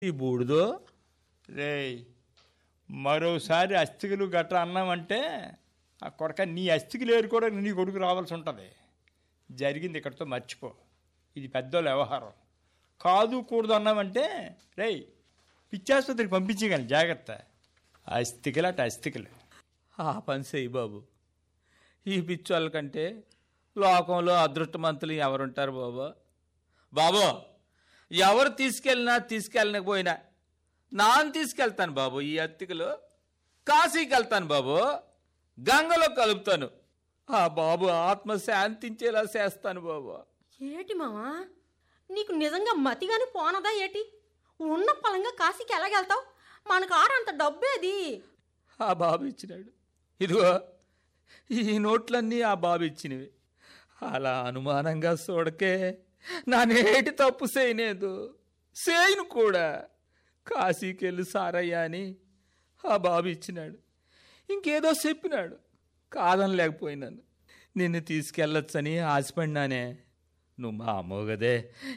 ఈ బూడిదో రేయ్ మరోసారి అస్థికలు గట్రా అన్నామంటే ఆ కొడక నీ అస్థికలు ఏరు కూడా నీ కొడుకు రావాల్సి ఉంటుంది జరిగింది ఇక్కడితో మర్చిపో ఇది పెద్దోళ్ళ వ్యవహారం కాదు కూడదు అన్నామంటే రేయ్ పిచ్చాసుపత్రికి పంపించగలను జాగ్రత్త అస్థికలు అటు అస్థికలు ఆ పని చెయ్యి బాబు ఈ పిచ్చోళ్ళ కంటే లోకంలో అదృష్టమంతులు ఎవరుంటారు బాబు బాబు ఎవరు తీసుకెళ్ళినా తీసుకెళ్ళకపోయినా నాన్న తీసుకెళ్తాను బాబు ఈ అత్తికలు కాశీకి వెళ్తాను బాబు గంగలో కలుపుతాను ఆ బాబు ఆత్మ శాంతించేలా చేస్తాను బాబు ఏటి మావా నీకు నిజంగా మతిగాని పోనదా ఏటి ఉన్న పలంగా కాశీకి ఎలాగెళ్తావు మనకు ఆడంత డబ్బేది ఆ బాబు ఇచ్చినాడు ఇదిగో ఈ నోట్లన్నీ ఆ బాబు ఇచ్చినవి అలా అనుమానంగా చూడకే నా నేటి తప్పు చేయలేదు చేయను కూడా కాశీకెళ్ళి సారయ్య అని ఆ బాబు ఇచ్చినాడు ఇంకేదో చెప్పినాడు కాదని లేకపోయినాను నిన్ను తీసుకెళ్ళొచ్చని ఆశపడినానే నువ్వు మా అమ్మవు కదే